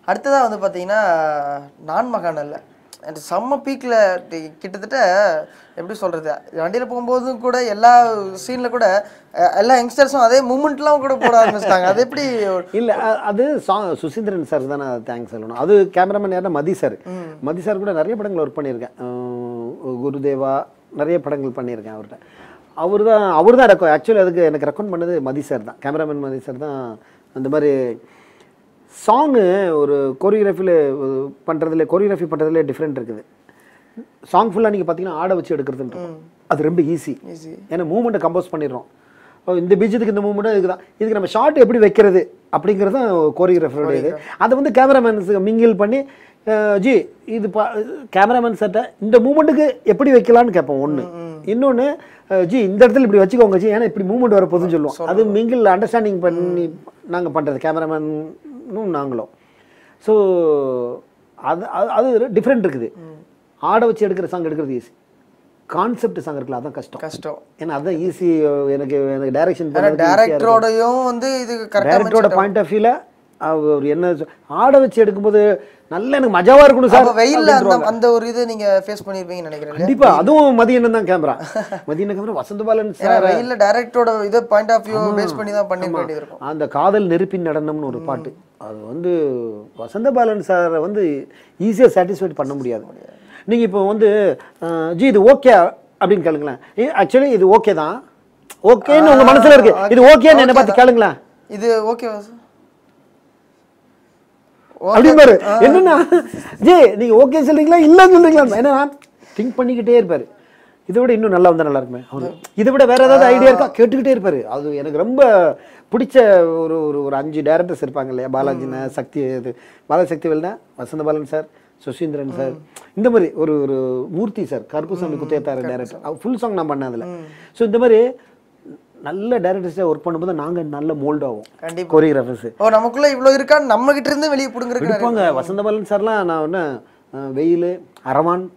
அடுத்ததாக வந்து பார்த்தீங்கன்னா நான் மகான் அல்ல அந்த செம்ம பீக்கில் கிட்டத்தட்ட எப்படி சொல்கிறது வண்டியில் போகும்போதும் கூட எல்லா சீனில் கூட அஹ், எல்லா யங்ஸ்டர்ஸும் அதே மூமெண்ட்லாம் கூட போட ஆரம்பிச்சிட்டாங்க அது எப்படி ஒரு- இல்ல அ- அது சாங் சுசீந்திரன் சார் தான் நான் தேங்க்ஸ் சொல்லணும் அது கேமராமேன் யாருன்னா மதி சார் மதி சார் கூட நிறைய படங்கள் ஒர்க் பண்ணியிருக்கேன் அஹ் குருதேவா நிறைய படங்கள் பண்ணியிருக்கேன் அவர்கிட்ட அவர் தான் அவர் தான் ரெக்கோ ஆக்சுவலி அதுக்கு எனக்கு ரெக்கமெண்ட் பண்ணது மதி சார் தான் கேமராமேன் மதி சார் தான் அந்த மாதிரி சாங்கு ஒரு கொரியோகிராஃபியில் பண்ணுறதுல கொரியோகிராஃபி பண்ணுறதுல டிஃப்ரெண்ட் இருக்குது சாங் ஃபுல்லாக நீங்கள் பார்த்தீங்கன்னா ஆட வச்சு எடுக்கிறதுன்னு அது ரொம்ப ஈஸி Easy. ஏன்னா மூமெண்ட்டை கம்போஸ் பண்ணிடுறோம் ஓ, இந்த பீஜத்துக்கு இந்த மூமெண்ட்டும் இதுக்கு தான் இதுக்கு நம்ம ஷார்ட் எப்படி வைக்கிறது அப்படிங்கிறது தான் கோரியோகிராஃபருடைய இது அதை வந்து கேமராமேன்ஸுக்கு மிங்கிள் பண்ணி அஹ், ஜி இது பா கேமராமேன் சட்டை இந்த மூமெண்ட்டுக்கு எப்படி வைக்கலாம்னு கேட்போம் ஒன்று இன்னொன்று ஜி இந்த இடத்துல இப்படி வச்சுக்கோங்க ஜி ஏன்னா இப்படி மூமெண்ட் வரப்போகுதுன்னு சொல்லுவோம் அது மிங்கிள் அண்டர்ஸ்டாண்டிங் பண்ணி நாங்கள் பண்ணுறது கேமராமேனும் நாங்களும் ஸோ அது அது- அது டிஃப்ரெண்ட் இருக்குது ஆட வச்சு எடுக்கிற சாங் எடுக்கிறது ஈஸி கான்செப்ட் சாங் இருக்குல்ல அதான் கஷ்டம் கஷ்டம் ஏன்னா அதான் ஈஸி எனக்கு எனக்கு டைரக்ஷன் ஏன்னா டேரக்டரோடையும் வந்து இது கரெக்டாக டேரக்டரோட பாயிண்ட் ஆஃப் வியூல அவர் என்ன சொ- ஆட வச்சு எடுக்கும்போது நல்ல எனக்கு மஜாவா இருக்கணும் சார் அப்போ வெயில்ல அந்த அந்த ஒரு இது நீங்க ஃபேஸ் பண்ணியிருப்பீங்கன்னு நினைக்கிறேன் இல்லையா? கண்டிப்பா அதுவும் மதியம் தான் கேமரா மதியம் கேமரா வசந்தபாலன் ஏன்னா சார் வெயில்ல டேரக்டரோட இதை பாயிண்ட் ஆஃப் வியூ பேஸ் பண்ணி தான் பண்ணிருக்க வேண்டியது இருக்கும் அந்த காதல் நெருப்பின் நடனம்னு ஒரு பாட்டு அது வந்து வசந்தபாலன் சாரை வந்து ஈஸியாக சாட்டிஸ்ஃபைட் பண்ண முடியாது நீங்க இப்போ வந்து அஹ், ஜி இது ஓகே அப்படின்னு கேளுங்களேன் ஆக்சுவலி இது ஓகே தான் ஓகேன்னு உங்க மனசுல இருக்கு இது ஓகேன்னு என்ன பார்த்து கேளுங்களேன் இது ஓகேவா சார் அப்படிம்பாரு என்னன்னா ஜி நீங்க ஓகே சொல்றீங்களா இல்லன்னு சொல்றீங்களா என்னன்னா திங்க் பண்ணிக்கிட்டே இருப்பாரு இதை விட இன்னும் நல்லா வந்தா நல்லா இருக்குமே அவரு இதை விட வேற ஏதாவது ஐடியா இருக்கா கேட்டுக்கிட்டே இருப்பாரு அது எனக்கு ரொம்ப பிடிச்ச ஒரு ஒரு ஒரு அஞ்சு டேரக்டர்ஸ் இருப்பாங்க இல்லையா பாலாஜின சக்தி இது பாலசக்தி வேல்னா வசந்த பாலன் சார் சுசீந்திரன் சார் இந்த மாதிரி ஒரு ஒரு மூர்த்தி சார் கருப்புசாமி குத்தியத்தார் டேரக்டர் ஃபுல் சாங் நான் பண்ணேன் அதில் ஸோ இந்த மாதிரி நல்ல டேரக்டர்ஸாக ஒர்க் பண்ணும்போது நாங்கள் நல்ல மோல்ட் ஆகும் கண்டிப்பா. கொரியோகிராஃபர்ஸ் ஓ நமக்குள்ள இவ்வளவு இருக்கான்னு நம்ம கிட்ட இருந்து வெளியே புடுங்குறதுக்கு நிறைய- எடுப்பாங்க வசந்தபாலன் சார்லாம் நான் ஒன்று வெயில் அரவான்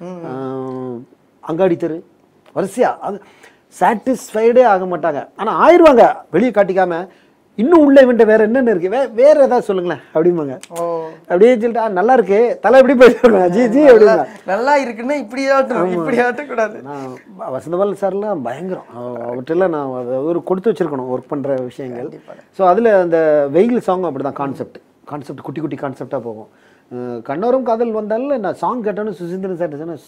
அஹ், அங்காடி தெரு வரிசையா அது சாட்டிஸ்ஃபைடே ஆக மாட்டாங்க ஆனா ஆயிடுவாங்க வெளியே காட்டிக்காம இன்னும் உள்ள இவன்ட்ட வேற என்னென்ன இருக்கு வே வேற ஏதாவது சொல்லுங்களேன் அப்படிம்பாங்க ஓ அப்படியே சொல்லிட்டு "ஆ, நல்லா இருக்கு தலை எப்படி போயிருக்காங்க ஜி ஜி அப்படிங்க நல்லா இருக்குன்னா இப்படி ஆட்டும் இப்படி ஆட்டக்கூடாது நான் வசந்தபாலன் சார்லாம் பயங்கரம் அவ- அவற்றெல்லாம் நான் அதை ஒரு கொடுத்து வச்சிருக்கணும் ஒர்க் பண்ற விஷயங்கள் ஸோ அதுல அந்த வெயில் சாங் அப்படிதான் கான்செப்ட் கான்செப்ட் குட்டி குட்டி கான்செப்டாக போகும் அஹ் கண்ணோரம் காதல் வந்தாலும் நான் சாங் கேட்டோன்னு சுசீந்திரன் சார் சொன்னேன்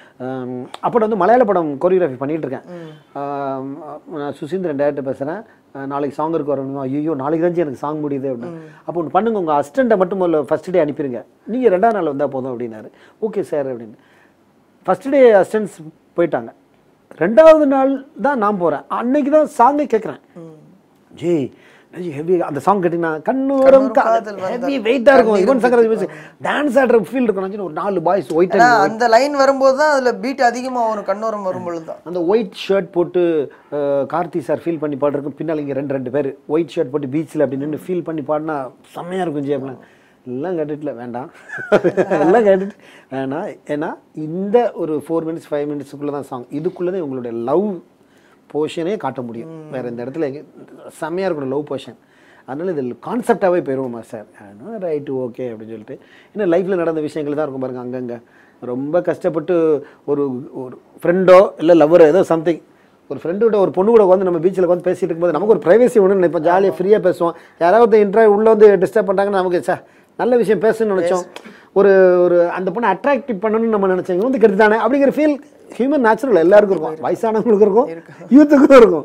அப்போ வந்து மலையாள படம் கொரியோகிராஃபி பண்ணிட்டு இருக்கேன் அஹ் நான் சுசீந்திரன் டேரக்டர் பேசுகிறேன் நாளைக்கு சாங் இருக்கு வரணும் ஐயோ நாளைக்கு தான் எனக்கு சாங் முடியுது அப்படின்னு அப்போ ஒன்று பண்ணுங்க உங்கள் அசிஸ்டண்ட்டை மட்டும் முதல்ல ஃபஸ்ட் டே அனுப்பிடுங்க நீங்கள் ரெண்டாம் நாள் வந்தால் போதும் அப்படின்னாரு ஓகே சார் அப்படின்னு ஃபர்ஸ்ட் டே அசிஸ்டன்ஸ் போயிட்டாங்க ரெண்டாவது நாள் தான் நான் போகிறேன் அன்னைக்கு தான் சாங்கை கேட்குறேன் ஜி ஹெவி அந்த சாங் கேட்டிங்கன்னா கண்ணூரம் காதல் ஹெவி வெயிட்டாக இருக்கும் யுவன் சங்கர் மியூசிக் டான்ஸ் ஆடுற ஃபீல் இருக்கும் நான் சொன்னேன், ஒரு நாலு பாய்ஸ் ஒயிட் ஏன்னா அந்த லைன் வரும்போது தான் அதுல பீட் அதிகமா வரும் கண்ணோரம் வரும்பொழுது தான் அந்த ஒயிட் ஷர்ட் போட்டு அஹ், கார்த்தி சார் ஃபீல் பண்ணி பாடுறதுக்கு பின்னால் இங்கே ரெண்டு ரெண்டு பேர் ஒயிட் ஷர்ட் போட்டு பீச்சில் அப்படி நின்று ஃபீல் பண்ணி பாடினா செம்மையாக இருக்கும் ஜி அப்படின்னா எல்லாம் கேட்டுட்டுல வேண்டாம் எல்லாம் கேட்டுட்டு வேணாம் ஏன்னா இந்த ஒரு ஃபோர் மினிட்ஸ் ஃபைவ் மினிட்ஸுக்குள்ளே தான் சாங் இதுக்குள்ளே தான் உங்களுடைய லவ் போர்ஷனே காட்ட முடியும் வேற இந்த இடத்துல எங்க செம்மையாக இருக்கணும் லவ் போர்ஷன் அதனால இது கான்செப்டாகவே போயிடுவோமா சார் ரைட்டு ஓகே அப்படின்னு சொல்லிட்டு இன்னும் லைஃப்பில் நடந்த விஷயங்கள் தான் இருக்கும் பாருங்க அங்கங்கே ரொம்ப கஷ்டப்பட்டு ஒரு ஒரு ஃப்ரெண்டோ இல்லை லவ்வரோ ஏதோ சம்திங் ஒரு ஃப்ரெண்டோட ஒரு பொண்ணு கூட வந்து நம்ம பீச்சில் வந்து பேசிட்டு இருக்கும்போது நமக்கு ஒரு ப்ரைவசி ஒன்று நினைப்போம் ஜாலியாக ஃப்ரீயாக பேசுவோம் யாராவது இன்டர்வியூ உள்ளே வந்து டிஸ்டர்ப் பண்ணிட்டாங்கன்னா நமக்கு சார் நல்ல விஷயம் பேசணும்னு நினச்சோம் ஒரு ஒரு அந்த பொண்ணை அட்ராக்டிவ் பண்ணணும்னு நம்ம நினச்சோம் இவன் வந்து கெடுத்தானே அப்படிங்கிற ஃபீல் ஹியூமன் நேச்சுரல் எல்லாருக்கும் இருக்கும் வயசானவங்களுக்கு இருக்கும் யூத்துக்கும் இருக்கும்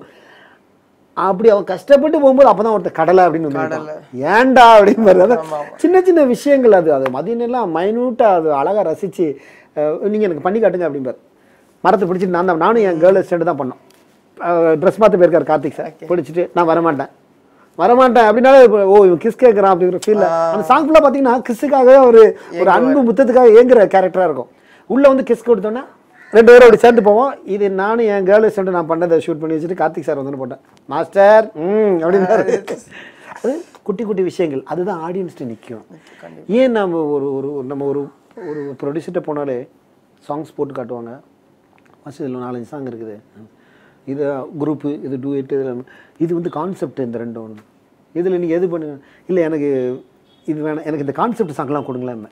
அப்படி அவன் கஷ்டப்பட்டு போகும்போது அப்பதான் ஒருத்தர் கடலை அப்படின்னு வந்து நிப்பான். ஏன்டா அப்படின்னு பாரு. அதான் சின்ன சின்ன விஷயங்கள் அது அது மதியனெல்லாம் மைனூட்டா அது அழகா ரசிச்சு அஹ், நீங்க எனக்கு பண்ணி காட்டுங்க அப்படிம்பாரு மரத்தை பிடிச்சிட்டு நான் தான் நானும் என் கேர்ள் சேர்ந்து தான் பண்ணோம் ட்ரெஸ் மாற்ற போயிருக்காரு கார்த்திக் சார் பிடிச்சிட்டு நான் வரமாட்டேன் வரமாட்டேன் அப்படின்னாலே இப்ப, ஓ இவன் கிஸ் கேட்குறான் அப்படிங்கிற ஃபீல் அந்த சாங் ஃபுல்லாக பார்த்தீங்கன்னா கிஸ்ஸுக்காகவே ஒரு ஒரு அன்பு முத்தத்துக்காக ஏங்குற கேரக்டராக இருக்கும் உள்ள வந்து கிஸ் கொடுத்தோன்னே ரெண்டு பேரும் அப்படி சேர்ந்து போவோம் இது நானும் என் கேர்ள் சேர்ந்து நான் பண்ணதை ஷூட் பண்ணி வச்சுட்டு கார்த்திக் சார் வந்து போட்டேன் மாஸ்டர் ம் அப்படின்னாரு அது குட்டி குட்டி விஷயங்கள் அதுதான் ஆடியன்ஸ்ட்டு நிற்கும் ஏன் நம்ம ஒரு ஒரு ஒரு- நம்ம ஒரு ஒரு ப்ரொடியூசர்கிட்ட போனாலே சாங்ஸ் போட்டு காட்டுவாங்க ஃபஸ்ட் இதில் நாலஞ்சு சாங் இருக்குது இது குரூப்பு இது டூ எட்டு இதில் இது வந்து கான்செப்ட் இந்த ரெண்டும் ஒன்று இதில் நீங்கள் எது பண்ணுங்க இல்லை எனக்கு இது வேணாம் எனக்கு இந்த கான்செப்ட் சாங்லாம் கொடுங்களேன்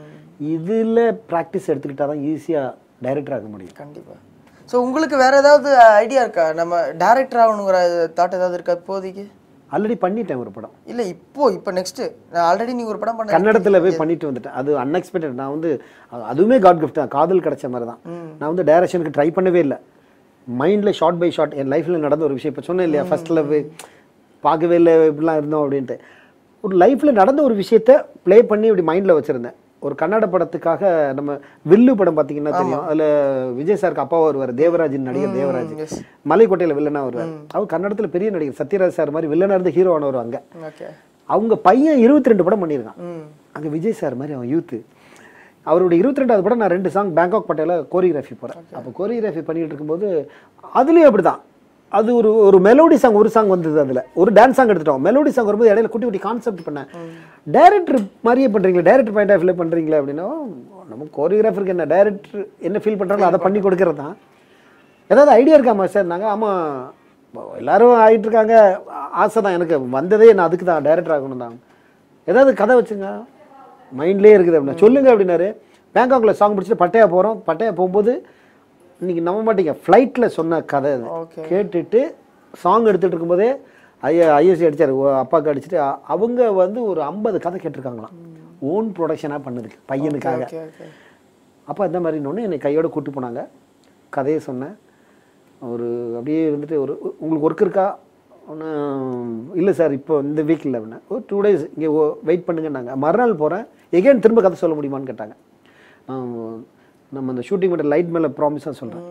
இதில் ப்ராக்டிஸ் எடுத்துக்கிட்டா தான் ஈஸியாக டைரக்டர் ஆக முடியும் கண்டிப்பா ஸோ உங்களுக்கு வேற ஏதாவது ஐடியா இருக்கா நம்ம டேரக்டர் ஆகணுங்கிற தாட் ஏதாவது இருக்கா இப்போதைக்கு ஆல்ரெடி பண்ணிட்டேன் ஒரு படம் இல்ல இப்போ இப்போ நெக்ஸ்ட் நான் ஆல்ரெடி நீங்க ஒரு படம் பண்ண கன்னடத்தில் போய் பண்ணிட்டு வந்துட்டேன் அது அன்எக்ஸ்பெக்டட் நான் வந்து அது- அதுவுமே காட் கிஃப்ட் தான் காதல் கிடைச்ச மாதிரி தான் நான் வந்து டைரக்ஷனுக்கு ட்ரை பண்ணவே இல்லை மைண்டில் ஷார்ட் பை ஷார்ட் என் லைஃப்பில் நடந்த ஒரு விஷயம் இப்போ சொன்னேன் இல்லையா ஃபர்ஸ்ட் லவ் பார்க்கவே இல்லை இப்படிலாம் இருந்தோம் அப்படின்ட்டு ஒரு லைஃப்பில் நடந்த ஒரு விஷயத்த ப்ளே பண்ணி இப்படி மைண்டில் வச்சுருந்தேன் ஒரு கன்னட படத்துக்காக நம்ம வில்லு படம் பார்த்தீங்கன்னா தெரியும் அதில் விஜய் சாருக்கு அப்பா வருவார் தேவராஜின் நடிகர் தேவராஜ் yes. மலைக்கோட்டையில் வில்லனா வருவார் அவர் கன்னடத்தில் பெரிய நடிகர் சத்யராஜ் சார் மாதிரி வில்லனா இருந்து ஹீரோ ஆனவர் அங்கே ஓகே அவங்க பையன் இருபத்தி ரெண்டு படம் பண்ணியிருக்கான் ம் அங்கே விஜய் சார் மாதிரி அவன் யூத்து அவருடைய இருபத்தி ரெண்டாவது படம் நான் ரெண்டு சாங் பேங்காக் பட்டேல கோரியோகிராஃபி போகிறேன் அப்போ கோரியோகிராஃபி பண்ணிட்டு இருக்கும்போது அதுலேயும் அப்படி தான் அது ஒரு ஒரு மெலோடி சாங் ஒரு சாங் வந்தது அதில் ஒரு டான்ஸ் சாங் எடுத்துட்டோம் மெலோடி சாங் வரும்போது இடையில குட்டி குட்டி கான்செப்ட் பண்ணேன் டேரக்டர் மாதிரியே பண்ணுறீங்களா டேரக்டர் பாயிண்ட் ஆஃப் வியூ பண்ணுறீங்களா அப்படின்னா நம்ம கோரியோகிராஃபருக்கு என்ன டேரக்டர் என்ன ஃபீல் பண்ணுறாங்களோ அதை பண்ணி கொடுக்கறது தான் ஏதாவது ஐடியா இருக்காமா சார் நாங்கள் ஆமாம் எல்லாரும் ஆயிட்டு இருக்காங்க ஆசை தான் எனக்கு வந்ததே நான் அதுக்கு தான் டைரக்டர் ஆகணும் தான் ஏதாவது கதை வச்சுங்க மைண்ட்லேயே இருக்குது அப்படின்னா சொல்லுங்க அப்படின்னாரு பேங்காக்ல சாங் முடிச்சுட்டு பட்டையா போகிறோம் பட்டையா போகும்போது இன்னைக்கு நம்ப மாட்டீங்க ஃப்ளைட்டில் சொன்ன கதை அது ஓகே கேட்டுட்டு சாங் எடுத்துட்டு இருக்கும்போதே ஐயா ஐஎஸ்சி அடிச்சார் அப்பாவுக்கு அடிச்சுட்டு அ- அவங்க வந்து ஒரு ஐம்பது கதை கேட்டிருக்காங்களாம் ஓன் ப்ரொடக்ஷனாக பண்ணதுக்கு பையனுக்காக ஓகே ஓகே அப்போ இந்த மாதிரின்னு என்னை கையோட கூட்டு போனாங்க கதையை சொன்னேன் ஒரு அப்படியே வந்துட்டு ஒரு உங்களுக்கு ஒர்க் இருக்கா ஒன்று இல்லை சார் இப்போ இந்த வீக் இல்லை அப்படின்னா ஒரு டூ டேஸ் இங்கே வெயிட் பண்ணுங்கன்னாங்க மறுநாள் போகிறேன் எகேன் திரும்ப கதை சொல்ல முடியுமான்னு கேட்டாங்க நான் நம்ம அந்த ஷூட்டிங் மட்டும் லைட் மேலே ப்ராமிஸாக சொல்கிறேன்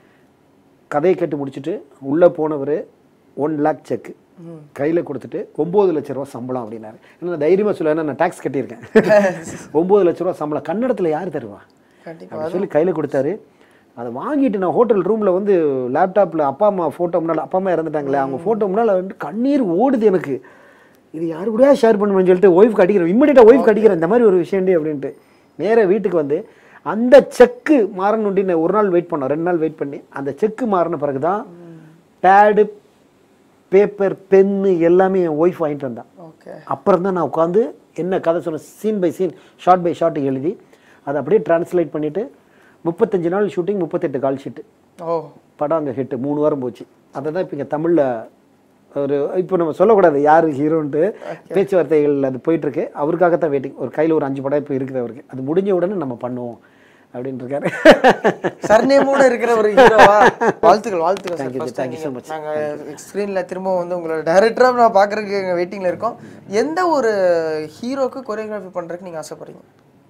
கதையை கேட்டு முடிச்சுட்டு உள்ளே போனவர் ஒன் லேக் செக் கையில் கொடுத்துட்டு ஒம்பது லட்ச ரூபா சம்பளம் அப்படின்னாரு ஏன்னா நான் தைரியமாக சொல்லுவேன் ஏன்னா நான் டேக்ஸ் கட்டியிருக்கேன் ஒம்பது லட்ச ரூபா சம்பளம் கன்னடத்தில் யார் தருவா கண்டிப்பா அப்படி சொல்லி கையில் கொடுத்தாரு அதை வாங்கிட்டு நான் ஹோட்டல் ரூமில் வந்து லேப்டாப்பில் அப்பா அம்மா ஃபோட்டோ முன்னால் அப்பா அம்மா இறந்துட்டாங்களே அவங்க ஃபோட்டோ முன்னால் வந்து கண்ணீர் ஓடுது எனக்கு இது யாரு கூடயா ஷேர் பண்ணுவேன்னு சொல்லிட்டு ஒய்ஃப் கட்டிக்கிறேன் இம்மிடியட்டாக ஒய்ஃப் கட்டிக்கிறேன் இந்த மாதிரி ஒரு விஷயம்டி அப்படின்ட்டு நேராக வீட்டுக்கு வந்து அந்த செக்கு மாறணுண்டி நான் ஒரு நாள் வெயிட் பண்ணோம் ரெண்டு நாள் வெயிட் பண்ணி அந்த செக்கு மாறின பிறகு தான் பேடு பேப்பர் பென்னு எல்லாமே என் ஒய்ஃப் வாங்கிட்டு வந்தான் ஓகே அப்புறம் தான் நான் உட்காந்து என்ன கதை சொன்ன scene by scene shot by shot எழுதி அதை அப்படியே டிரான்ஸ்லேட் பண்ணிவிட்டு முப்பத்தஞ்சு நாள் ஷூட்டிங் முப்பத்தெட்டு கால் ஷீட்டு ஓ படம் அங்கே ஹிட்டு மூணு வாரம் போச்சு அதை தான் இப்போ இங்கே தமிழில் ஒரு இப்போ நம்ம சொல்லக்கூடாது யார் ஹீரோன்ட்டு பேச்சுவார்த்தைகள் அது போயிட்டுருக்கு அவருக்காகத்தான் வெயிட்டிங் ஒரு கையில் ஒரு அஞ்சு படம் இப்போ இருக்குது அவருக்கு அது முடிஞ்ச உடனே நம்ம பண்ணுவோம் அப்படின்னு இருக்காரு சர்நேமோட இருக்கிற ஒரு ஹீரோவா வாழ்த்துக்கள் வாழ்த்துக்கள் Thank you, sir thank you so much. நாங்க ஸ்க்ரீன்ல திரும்ப வந்து உங்களோட டைரக்டரா நான் பாக்குறதுக்கு எங்க வெயிட்டிங்ல இருக்கோம் எந்த ஒரு ஹீரோக்கு கொரியோகிராஃபி பண்றதுக்கு நீங்க ஆசைப்படுறீங்க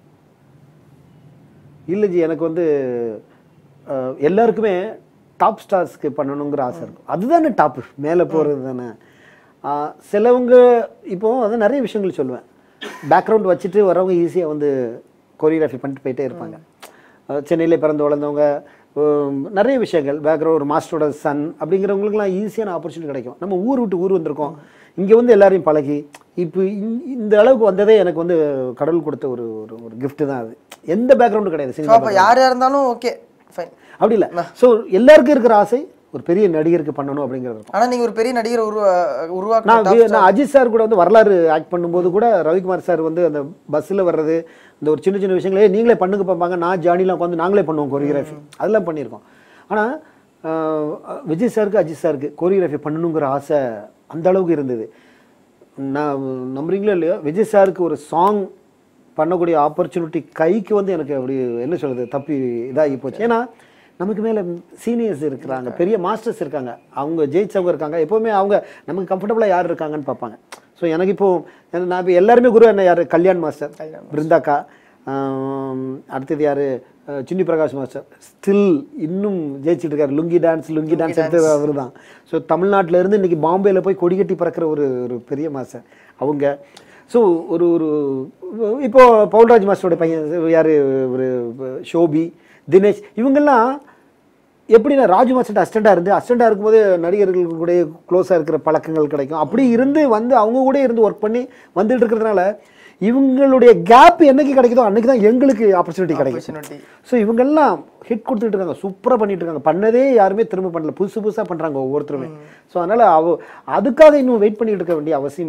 இல்லை ஜி எனக்கு வந்து அஹ், எல்லாருக்குமே டாப் ஸ்டார்ஸ்க்கு பண்ணணுங்கிற ஆசை இருக்கும் அதுதானே டாப்பு மேலே போகிறது தானே அஹ், சிலவங்க இப்போ அது நிறைய விஷயங்கள் சொல்லுவேன் பேக்ரவுண்ட் வச்சுட்டு வரவங்க ஈஸியாக வந்து கொரியோகிராஃபி பண்ணிட்டு போயிட்டே இருப்பாங்க அஹ், சென்னையிலே பிறந்து வளர்ந்தவங்க உம், நிறைய விஷயங்கள் பேக்ரவுண்ட் ஒரு மாஸ்டரோட சன் அப்படிங்கிறவங்களுக்குலாம் ஈஸியான ஆப்பர்ச்சுனிட்டி கிடைக்கும் நம்ம ஊர் விட்டு ஊர் வந்திருக்கோம் இங்கே வந்து எல்லாரையும் பழகி இப்போ இந்த- இந்த அளவுக்கு வந்ததே எனக்கு வந்து கடவுள் கொடுத்த ஒரு ஒரு ஒரு gift தான் அது எந்த பேக்ரவுண்டும் கிடையாது ஸோ சினிமா அப்போ யார் இருந்தாலும் ஓகே ஃபைன் அப்படி இல்லை ஸோ எல்லாருக்கும் இருக்கிற ஆசை ஒரு பெரிய நடிகருக்கு பண்ணணும் அப்படிங்கிறது இருக்கும் ஆனா நீங்க ஒரு பெரிய நடிகர் உருவா நான் உருவாக்க வி- நான் அஜித் சார் கூட வந்து வரலாறு ஆக்ட் பண்ணும்போது கூட ரவிக்குமார் சார் வந்து அந்த பஸ்ஸில் வர்றது இந்த ஒரு சின்ன சின்ன விஷயங்களே நீங்களே பண்ணுங்க பார்ப்பாங்க நான் ஜானிலாம் உட்காந்து நாங்களே பண்ணுவோம் கொரியோகிராஃபி அதெல்லாம் பண்ணியிருக்கோம் ஆனால் விஜய் சாருக்கு அஜித் சாருக்கு கொரியோகிராஃபி பண்ணணுங்கிற ஆசை அந்த அளவுக்கு இருந்தது நான் நம்புறீங்களோ இல்லையோ விஜய் சாருக்கு ஒரு சாங் பண்ணக்கூடிய ஆப்பர்ச்சுனிட்டி கைக்கு வந்து எனக்கு அப்படி என்ன சொல்றது தப்பி இதாகி போச்சு ஏன்னா நமக்கு மேலே சீனியர்ஸ் இருக்கிறாங்க பெரிய மாஸ்டர்ஸ் இருக்காங்க அவங்க ஜெயிச்சவங்க இருக்காங்க எப்போவுமே அவங்க நமக்கு கம்ஃபர்டபுளாக யார் இருக்காங்கன்னு பார்ப்பாங்க ஸோ எனக்கு இப்போ எனக்கு நான் இப்போ எல்லாருமே குரு என்ன யார் கல்யாண் மாஸ்டர் கல்யாண் பிருந்தாக்கா ஆம், அடுத்தது யார் சின்னி பிரகாஷ் மாஸ்டர் ஸ்டில் இன்னும் ஜெயிச்சிட்டு இருக்காரு லுங்கி டான்ஸ் லுங்கி டான்ஸ் எடுத்தது அவர் தான் ஸோ தமிழ்நாட்டில் இருந்து இன்னைக்கு பாம்பேல போய் கொடி கட்டி பறக்கிற ஒரு ஒரு பெரிய மாஸ்டர் அவங்க ஸோ ஒரு ஒரு இப்போ பவுல்ராஜ் மாஸ்டரோட பையன் யார் ஒரு ஷோபி தினேஷ் இவங்கெல்லாம் எப்படின்னா ராஜு மாஸ்டர் அசிஸ்டண்டாக இருந்து அசிஸ்டண்டாக இருக்கும்போது நடிகர்கள் கூட க்ளோஸாக இருக்கிற பழக்கங்கள் கிடைக்கும் அப்படி இருந்து வந்து அவங்க கூட இருந்து ஒர்க் பண்ணி வந்துட்டு இருக்கிறதுனால இவங்களுடைய கேப் என்னைக்கு கிடைக்குதோ அன்னைக்கு தான் எங்களுக்கு ஆப்பர்ச்சுனிட்டி கிடைக்கும் ஆப்பர்ச்சுனிட்டி ஸோ இவங்கெல்லாம் ஹிட் கொடுத்துட்டு இருக்காங்க சூப்பராக பண்ணிட்டு இருக்காங்க பண்ணதே யாருமே திரும்ப பண்ணல புதுசு புதுசாக பண்ணுறாங்க ஒவ்வொருத்தருமே ஸோ அதனால் அவ அதுக்காக இன்னும் வெயிட் பண்ணிட்டு இருக்க வேண்டிய அவசியம் இல்லை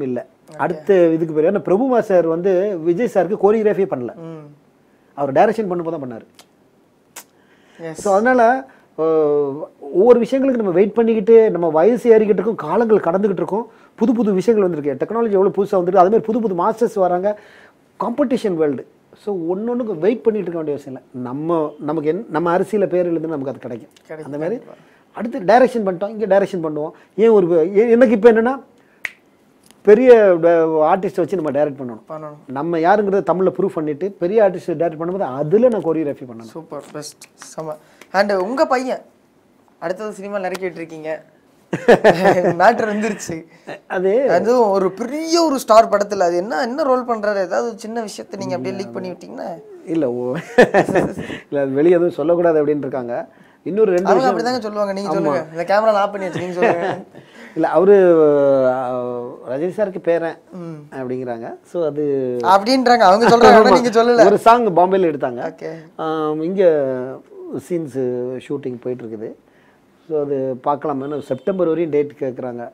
அடுத்த இதுக்கு பேர் ஏன்னா பிரபு மாஸ்டர் வந்து விஜய் சாருக்கு கோரியோகிராஃபியே பண்ணல ம் அவர் டைரக்ஷன் பண்ணும்போது தான் பண்ணார் எஸ் ஸோ அதனால் ஒவ்வொரு விஷயங்களுக்கு நம்ம வெயிட் பண்ணிக்கிட்டு நம்ம வயசு ஏறிக்கிட்டு இருக்கோம் காலங்கள் கடந்துக்கிட்டு இருக்கோம் புது புது விஷயங்கள் வந்திருக்கு டெக்னாலஜி எவ்வளோ புதுசாக வந்துருக்கு அதே மாதிரி புது புது மாஸ்டர்ஸ் வராங்க காம்படிஷன் வேர்ல்டு ஸோ ஒன்று வெயிட் பண்ணிட்டு இருக்க வேண்டிய அவசியம் இல்லை நம்ம நமக்கு என் நம்ம அரிசியில் பேர் எழுதுனா நமக்கு அது கிடைக்கும் கிடைக்கும், அந்த மாதிரி அடுத்து டைரக்ஷன் பண்ணிட்டோம் இங்கே டைரக்ஷன் பண்ணுவோம் ஏன் ஒரு எ- எனக்கு இப்போ என்னென்னா பெரிய ஆர்டிஸ்ட்டை வச்சு நம்ம டைரக்ட் பண்ணணும் பண்ணணும் நம்ம யாருங்கிறத தமிழில் ப்ரூவ் பண்ணிட்டு பெரிய ஆர்டிஸ்ட் டைரக்ட் பண்ணும்போது அதில் நான் கொரியோகிராஃபி பண்ணணும் சூப்பர் பெஸ்ட் செம அண்ட் உங்க பையன் அடுத்தது சினிமா நறுக்கிட்டு இருக்கீங்க மேட்டர் வந்துருச்சு அது அதுவும் ஒரு பெரிய ஒரு ஸ்டார் படத்துல அது என்ன என்ன ரோல் பண்றாரு ஏதாவது ஒரு சின்ன விஷயத்தை நீங்க அப்படியே லீக் பண்ணி விட்டீங்கன்னா இல்லை ஓ இல்லை அது வெளியே எதுவும் சொல்லக்கூடாது அப்படின்னு இருக்காங்க இன்னொரு ரெண்டு அவங்க விஷயம் அப்படிதாங்க சொல்லுவாங்க நீங்க சொல்லுங்க இந்த கேமரா ஆஃப் பண்ணி வச்சு நீங்க சொல்லுங்க இல்லை அவரு அஹ், ரஜினி சாருக்கு பேரன் அப்படிங்கிறாங்க ஸோ அது அப்படின்றாங்க அவங்க சொல்றாங்க ஆனா நீங்க சொல்லல ஒரு சாங் பாம்பேல எடுத்தாங்க ஓகே இங்கே சீன்ஸு ஷூட்டிங் போயிட்டு இருக்குது ஸோ அது பார்க்கலாம் ஏன்னா செப்டம்பர் வரையும் டேட் கேட்குறாங்க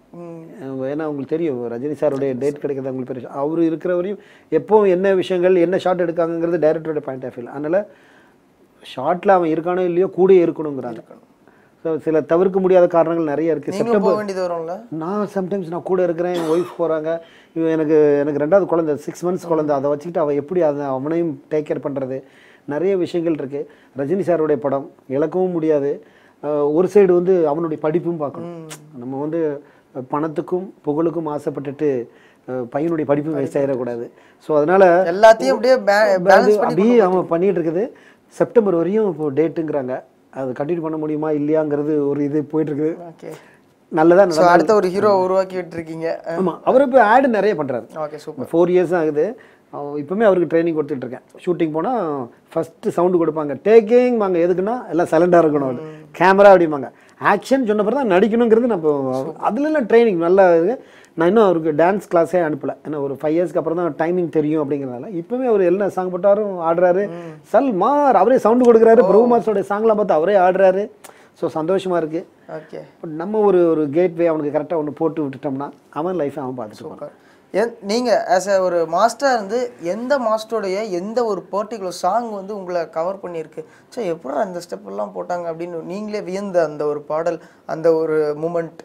ஏன்னா உங்களுக்கு தெரியும் ரஜினி சாருடைய டேட் கிடைக்கிறது உங்களுக்கு பெரிய அவர் இருக்கிற வரையும் எப்போ என்ன விஷயங்கள் என்ன ஷாட் எடுக்காங்கங்கிறது டைரக்டரோட பாயிண்ட் ஆஃப் வியூ அதனால் ஷார்ட்டில் அவன் இருக்கானோ இல்லையோ கூட இருக்கணுங்கிறாங்க ஸோ சில தவிர்க்க முடியாத காரணங்கள் நிறைய இருக்குது நீங்களும் போக வேண்டியது வரும்ல நான் சம்டைம்ஸ் நான் கூட இருக்கிறேன் என் ஒய்ஃப் போகிறாங்க இவன் எனக்கு எனக்கு ரெண்டாவது குழந்தை சிக்ஸ் மந்த்ஸ் குழந்தை அதை வச்சுக்கிட்டு அவள் எப்படி அதை அவனையும் டேக் கேர் பண்ணுறது நிறைய விஷயங்கள் இருக்குது ரஜினி சாருடைய படம் இழக்கவும் முடியாது அஹ் ஒரு சைடு வந்து அவனுடைய படிப்பும் பார்க்கணும் நம்ம வந்து பணத்துக்கும் புகழுக்கும் ஆசைப்பட்டுட்டு அஹ் பையனுடைய படிப்பும் வேஸ்ட் ஆகிடக்கூடாது ஸோ அதனால் எல்லாத்தையும் அப்படியே பேலன்ஸ் பண்ணி அப்படியே அவன் பண்ணிட்டு இருக்குது செப்டம்பர் வரையும் இப்போ டேட்டுங்கிறாங்க அது கண்டினியூ பண்ண முடியுமா இல்லையாங்கிறது ஒரு இது போயிட்டு இருக்குது ஓகே நல்லதா ஸோ அடுத்த ஒரு ஹீரோ உருவாக்கி விட்டுருக்கீங்க ஆமா அவர் இப்போ ஆடு நிறைய பண்றாரு ஓகே சூப்பர் ஃபோர் இயர்ஸ் ஆகுது அவ- இப்பவுமே அவருக்கு ட்ரைனிங் கொடுத்துட்டு இருக்கேன் ஷூட்டிங் போனா ஃபர்ஸ்ட் சவுண்டு கொடுப்பாங்க டேக்கிங் வாங்க எதுக்குன்னா எல்லாம் சைலண்டாக இருக்கணும் கேமரா அப்படிம்பாங்க ஆக்ஷன் சொன்ன பிறகு தான் நடிக்கணுங்கிறது நான் இப்போ அதுலலாம் ட்ரைனிங் நல்லா இருக்கு நான் இன்னும் அவருக்கு டான்ஸ் கிளாஸே அனுப்பல ஏன்னா ஒரு ஃபைவ் இயர்ஸ்க்கு அப்புறம் தான் டைமிங் தெரியும் அப்படிங்கிறதால இப்பவுமே அவர் என்ன சாங் போட்டாரும் ஆடுறாரு சல்மார் அவரே சவுண்டு கொடுக்குறாரு பிரபுமாஸோட சாங்லாம் பார்த்து அவரே ஆடுறாரு ஸோ சந்தோஷமா இருக்கு ஓகே பட் நம்ம ஒரு ஒரு கேட்வே அவனுக்கு கரெக்டாக ஒன்று போட்டு விட்டுட்டோம்னா அவன் லைஃப்பை அவன் பார்த்துட்டு இருப்பான். சூப்பர் என் நீங்க ஆஸ் அ ஒரு மாஸ்டர் இருந்து எந்த மாஸ்டருடைய எந்த ஒரு பர்டிகுலர் சாங் வந்து உங்களை கவர் பண்ணியிருக்கு சே எப்படி அந்த ஸ்டெப் எல்லாம் போட்டாங்க அப்படின்னு நீங்களே வியந்த அந்த ஒரு பாடல் அந்த ஒரு மூமெண்ட்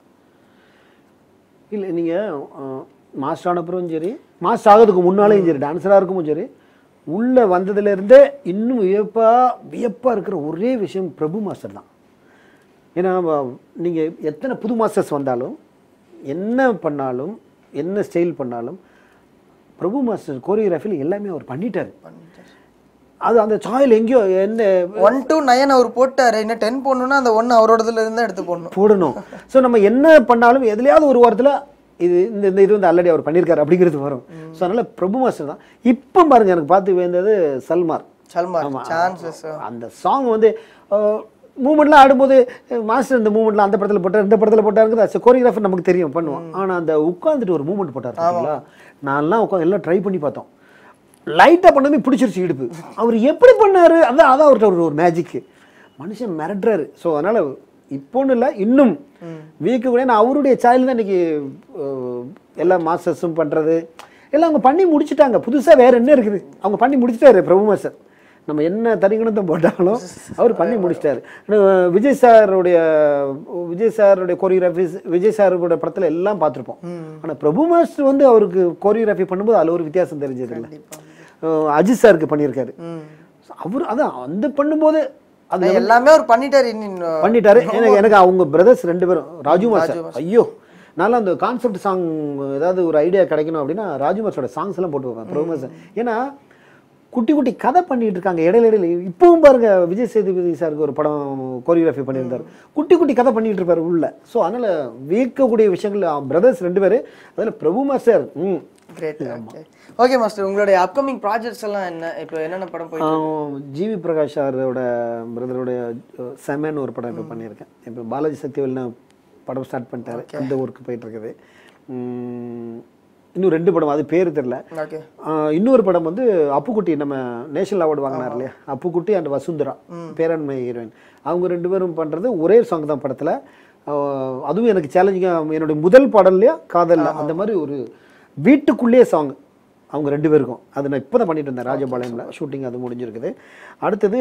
இல்லை நீங்கள் மாஸ்டர் ஆன பிறகும் சரி மாஸ்டர் ஆகிறதுக்கு முன்னாலேயும் சரி டான்ஸராக இருக்கும்போது சரி உள்ளே வந்ததுலேருந்தே இன்னும் வியப்பாக வியப்பாக இருக்கிற ஒரே விஷயம் பிரபு மாஸ்டர் தான் ஏன்னா நீங்கள் எத்தனை புது மாஸ்டர்ஸ் வந்தாலும் என்ன பண்ணாலும் என்ன ஸ்டைல் பண்ணாலும் பிரபு மாஸ்டர் கோரியோகிராஃபியில் எல்லாமே அவர் பண்ணிட்டாரு அது அந்த சாயல் எங்கேயோ என்ன ஒன் டு நயன் அவர் போட்டாரு இன்னும் டென் போடணும்னா அந்த ஒன்று அவரோடதுல இருந்தா எடுத்து போடணும் போடணும் ஸோ நம்ம என்ன பண்ணாலும் எதுலையாவது ஒரு வாரத்தில் இது இந்த இந்த இது வந்து ஆல்ரெடி அவர் பண்ணியிருக்காரு அப்படிங்கிறது வரும் ஸோ அதனால் பிரபு மாஸ்டர் தான் இப்போ பாருங்க எனக்கு பார்த்து வேந்தது சல்மார் சல்மார் சான்சஸ் அந்த சாங் வந்து மூமெண்ட்லாம் ஆடும்போது மாஸ்டர் இந்த மூமெண்ட்லாம் அந்த படத்தில் போட்டார் இந்த படத்தில் போட்டாருங்கிறது கோரியோகிராஃபர் நமக்கு தெரியும் பண்ணுவோம் ஆனால் அந்த உட்காந்துட்டு ஒரு மூமெண்ட் போட்டார் பார்த்தீங்களா நான்லாம் உட்காந்து எல்லாம் ட்ரை பண்ணி பார்த்தோம் லைட்டாக பண்ணவே பிடிச்சிருச்சு இடுப்பு அவர் எப்படி பண்ணாரு அதான் அதான் அவர்கிட்ட ஒரு ஒரு மேஜிக்கு மனுஷன் மிரட்டுறாரு ஸோ அதனால் இப்போன்னு இல்லை இன்னும் வீக்கு கூட ஏன்னா அவருடைய சாயல் தான் இன்னைக்கு அஹ், எல்லா மாஸ்டர்ஸும் பண்ணுறது எல்லாம் அவங்க பண்ணி முடிச்சிட்டாங்க புதுசாக வேற என்ன இருக்குது அவங்க பண்ணி முடிச்சிட்டாரு பிரபு மாஸ்டர் நம்ம என்ன தனிகுணத்தை போட்டாலும் அவர் பண்ணி முடிச்சிட்டாரு அஹ் விஜய் சாருடைய விஜய் சாருடைய கோரியோகிராஃபிஸ் விஜய் சாரோட படத்தில் எல்லாம் பார்த்துருப்போம் ஆனால் பிரபு மாஸ்டர் வந்து அவருக்கு கோரியோகிராஃபி பண்ணும்போது அதில் ஒரு வித்தியாசம் தெரிஞ்சது இல்லை அஜித் சாருக்கு பண்ணியிருக்காரு அவர் அதான் அந்த பண்ணும்போது அது எல்லாமே அவர் பண்ணிட்டாரு இன்னும் பண்ணிட்டாரு எனக்கு எனக்கு அவங்க பிரதர்ஸ் ரெண்டு பேரும் ராஜு மாஸ்டர் ஐயோ நல்லா அந்த கான்செப்ட் சாங் ஏதாவது ஒரு ஐடியா கிடைக்கணும் அப்படின்னா ராஜு மாஸ்டரோட சாங்ஸ் எல்லாம் போட்டு வைப்பேன் பிரபு மாஸ்டர் ஏன்னா குட்டி குட்டி கதை பண்ணிட்டு இருக்காங்க இடையில இடையில இப்பவும் பாருங்க விஜய் சேதுபதி சாருக்கு ஒரு படம் கோரியோகிராஃபி பண்ணியிருந்தாரு குட்டி குட்டி கதை பண்ணிட்டு இருப்பாரு உள்ள ஸோ அதனால வியக்கக்கூடிய விஷயங்கள் பிரதர்ஸ் ரெண்டு பேரு அதில் Prabhu master hmm great okay okay master உங்களுடைய அப்கமிங் ப்ராஜெக்ட்ஸ் எல்லாம் என்ன இப்போ என்னென்ன படம் போய் ஆஹ் ஜிவி பிரகாஷ் சாரோட பிரதருடைய செமன் ஒரு படம் இப்போ பண்ணியிருக்கேன் இப்போ பாலாஜி சக்திவேல்னு படம் ஸ்டார்ட் பண்ணிட்டாரு அந்த ஒர்க் போயிட்டு இருக்குது உம், இன்னும் ரெண்டு படம் அது பேர் தெரில ஓகே இன்னொரு படம் வந்து அப்புக்குட்டி நம்ம நேஷனல் அவார்டு வாங்கினார் இல்லையா அப்புக்குட்டி அண்ட் வசுந்தரா பேரன்மை ஹீரோயின் அவங்க ரெண்டு பேரும் பண்ணுறது ஒரே சாங் தான் படத்தில் அதுவும் எனக்கு சேலஞ்சிங்காக என்னுடைய முதல் பாடல்லையா காதல் அந்த மாதிரி ஒரு வீட்டுக்குள்ளேயே சாங் அவங்க ரெண்டு பேருக்கும் அது நான் இப்போ தான் பண்ணிட்டு இருந்தேன் ராஜபாளையம்ல ஷூட்டிங் அது முடிஞ்சிருக்குது அடுத்தது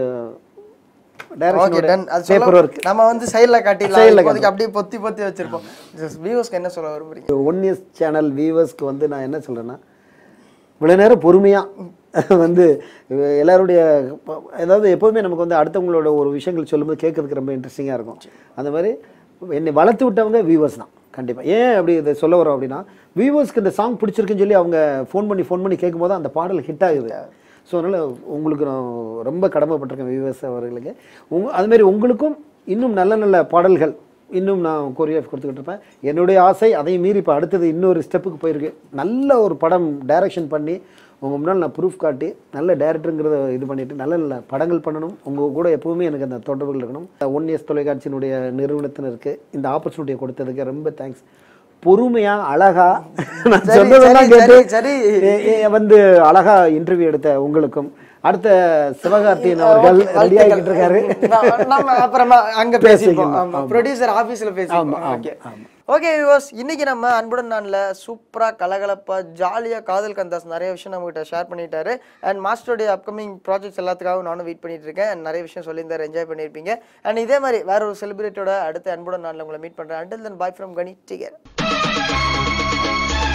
ஓகே டன் அது பேப்பர் சொல்ல ஒர்க் நம்ம வந்து சைடில் காட்டிடலாம் Side ல இப்போதைக்கு அப்படியே பொத்தி பொத்தி வச்சிருப்போம் வியூவர்ஸ்க்கு என்ன சொல்ல விரும்புறீங்க ஒன் இயர்ஸ் சேனல் வியூவர்ஸ்க்கு வந்து நான் என்ன சொல்கிறேன்னா இவ்வளோ நேரம் பொறுமையாக வந்து எல்லாருடைய ப- அதாவது எப்போதுமே நமக்கு வந்து அடுத்தவங்களோட ஒரு விஷயங்கள் சொல்லும்போது கேட்கறதுக்கு ரொம்ப இன்ட்ரெஸ்டிங்காக இருக்கும் அந்த மாதிரி என்னை வளர்த்து விட்டவங்க வியூவர்ஸ் தான் கண்டிப்பாக ஏன் அப்படி இதை சொல்ல வரோம் அப்படின்னா வியூவர்ஸ்க்கு இந்த சாங் பிடிச்சிருக்குன்னு சொல்லி அவங்க ஃபோன் பண்ணி ஃபோன் பண்ணி கேட்கும்போது அந்த பாடல் ஹிட் ஆகுது ஸோ அதனால் உங்களுக்கு நான் ரொம்ப கடமைப்பட்டிருக்கேன் வியூவர்ஸ் அவர்களுக்கு உங்க அதுமாரி உங்களுக்கும் இன்னும் நல்ல நல்ல பாடல்கள் இன்னும் நான் கொரியோகிராஃப் கொடுத்துக்கிட்டு இருப்பேன் என்னுடைய ஆசை அதையும் மீறி இப்போ அடுத்தது இன்னொரு ஸ்டெப்புக்கு போயிருக்கு நல்ல ஒரு படம் டைரக்ஷன் பண்ணி உங்கள் முன்னால் நான் ப்ரூஃப் காட்டி நல்ல டேரக்டருங்கிறத இது பண்ணிட்டு நல்ல நல்ல படங்கள் பண்ணணும் உங்கள் கூட எப்பவுமே எனக்கு அந்த தொடர்புகள் இருக்கணும் ஒன் இயர்ஸ் தொலைக்காட்சியினுடைய நிறுவனத்தினருக்கு இந்த ஆப்பர்ச்சுனிட்டியை கொடுத்ததுக்கு ரொம்ப தேங்க்ஸ் பொறுமையா அழகா நான் சரி, சொன்னதெல்லாம் சரி, கேட்டு சரி, ஏ- ஏ- வந்து அழகா இன்டர்வியூ எடுத்த உங்களுக்கும் அடுத்த சிவகார்த்தியன் அவர்கள் ரெடி ஆகிட்டு இருக்காரு நான் நம்ம அப்புறமா அங்க பேசிப்போம் பேசிக்கலாம். ஆமா ப்ரொடியூசர் ஆபீஸ்ல பேசிப்போம் ஆமா, ஓகே ஆமா. ஓகே வியூவர்ஸ் இன்னைக்கு நம்ம அன்புடன் நான்ல சூப்பரா கலகலப்பா ஜாலியா காதல் கந்தாஸ் நிறைய விஷயம் நம்ம கிட்ட ஷேர் பண்ணிட்டாரு அண்ட் மாஸ்டருடைய அப்கமிங் ப்ராஜெக்ட்ஸ் எல்லாத்துக்காகவும் நானும் வெயிட் பண்ணிட்டு இருக்கேன் and நிறைய விஷயம் சொல்லியிருந்தாரு என்ஜாய் பண்ணியிருப்பீங்க அண்ட் இதே மாதிரி வேற ஒரு செலிபிரிட்டியோட அடுத்த அன்புடன் நான்ல உங்களை மீட் பண்றேன் until then bye from Kani take